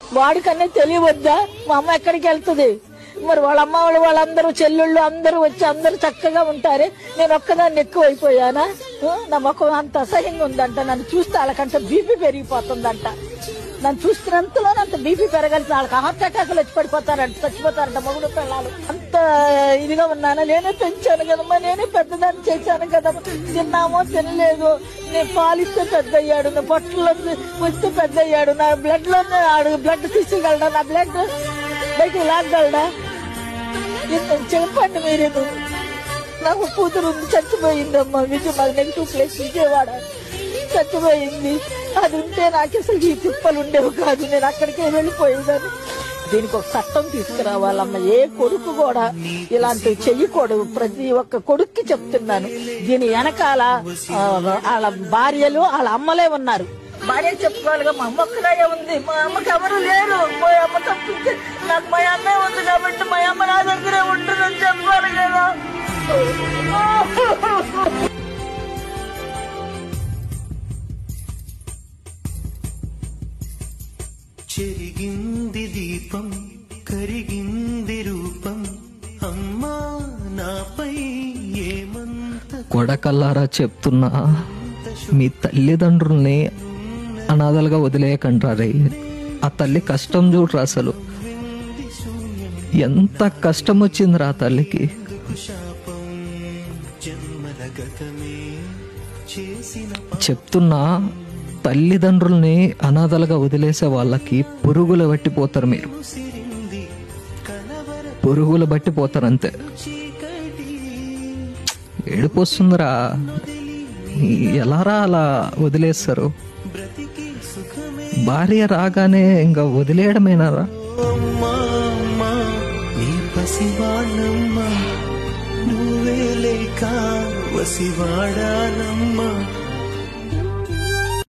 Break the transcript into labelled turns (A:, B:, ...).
A: వాడికన్నా తెలియవద్దా మా అమ్మ ఎక్కడికి వెళ్తుంది మరి వాళ్ళ అమ్మ వాళ్ళు వాళ్ళందరూ చెల్లెళ్ళు అందరూ వచ్చి అందరూ చక్కగా ఉంటారే నేను ఒక్కదాన్ని ఎక్కువ అయిపోయానా ఆ, నా ముఖం అంత అసహ్యంగా ఉందంట నన్ను చూస్తే వాళ్ళకంటే బీపీ పెరిగిపోతుందంట నన్ను చూస్తున్నంతలో అంత బీపీ పెరగాల్సిన వాళ్ళకి హార్ట్ అటాక్లు వచ్చి పడిపోతారంట చచ్చిపోతారంట మగుడు పిల్లలు అంత ఇదిగా ఉన్నానా నేనే పెంచాను కదమ్మా నేనే పెద్దదాన్ని చేశాను కదమ్మా తిన్నామో తినలేదు నేను పాలిస్తే పెద్ద అయ్యాడు నా పొట్టలో వస్తే పెద్ద అయ్యాడు నా బ్లడ్ లో ఆడు బ్లడ్ తీసేయగలడా నా బ్లడ్ బయటికి లాగలడా ఇంత చెప్పండి మీరు నాకు కూతురు ఉంది చచ్చిపోయిందమ్మా విజయ మాది నెగిటివ్ ప్లేస్ విజయవాడ చచ్చిపోయింది అది ఉంటే నాకు అసలు ఈ తిప్పలు ఉండేవి కాదు నేను అక్కడికే వెళ్ళిపోయేదాన్ని దీనికి ఒక చట్టం తీసుకురావాలమ్మ ఏ కొడుకు కూడా ఇలాంటివి చెయ్యకూడదు ప్రతి ఒక్క కొడుక్కి చెప్తున్నాను దీని వెనకాల ఆ, వాళ్ళ భార్యలు వాళ్ళ అమ్మలే ఉన్నారు భార్య చెప్పుకోవాలిగా మా అమ్మ ఒక్కడే ఉంది మా అమ్మకి ఎవరు లేరు మా అమ్మ తప్పితే నాకు మా అమ్మే ఉంది కాబట్టి మా అమ్మ నా దగ్గరే ఉంటుందని చెప్పాలి కదా
B: చెరిగింది దీపం కరిగింది రూపం అమ్మా నాపై ఏమంత
C: కొడకల్లారా చెప్తున్నా మీ తల్లిదండ్రుల్ని అనాథలుగా వదిలేయకంటారే ఆ తల్లి కష్టం చూడరా అసలు ఎంత కష్టం వచ్చిందిరా ఆ తల్లికి
B: శాపం జన్మల గతమే చేసిన
C: చెప్తున్నా తల్లిదండ్రుల్ని అనాథలుగా వదిలేసే వాళ్ళకి పురుగులు పట్టిపోతారు మీరు
B: సిరింది కలవర
C: పురుగులు పట్టిపోతారు అంతే
B: చీకటి
C: ఏడుపు వస్తుందిరా ఎలారా అలా వదిలేస్తారు
B: బ్రతికి సుఖమే
C: భార్య రాగానే ఇంకా వదిలేయడమేనారా
B: అమ్మా అమ్మా నీ పసివాణమ్మా నువ్వే లేక వసివాడానమ్మా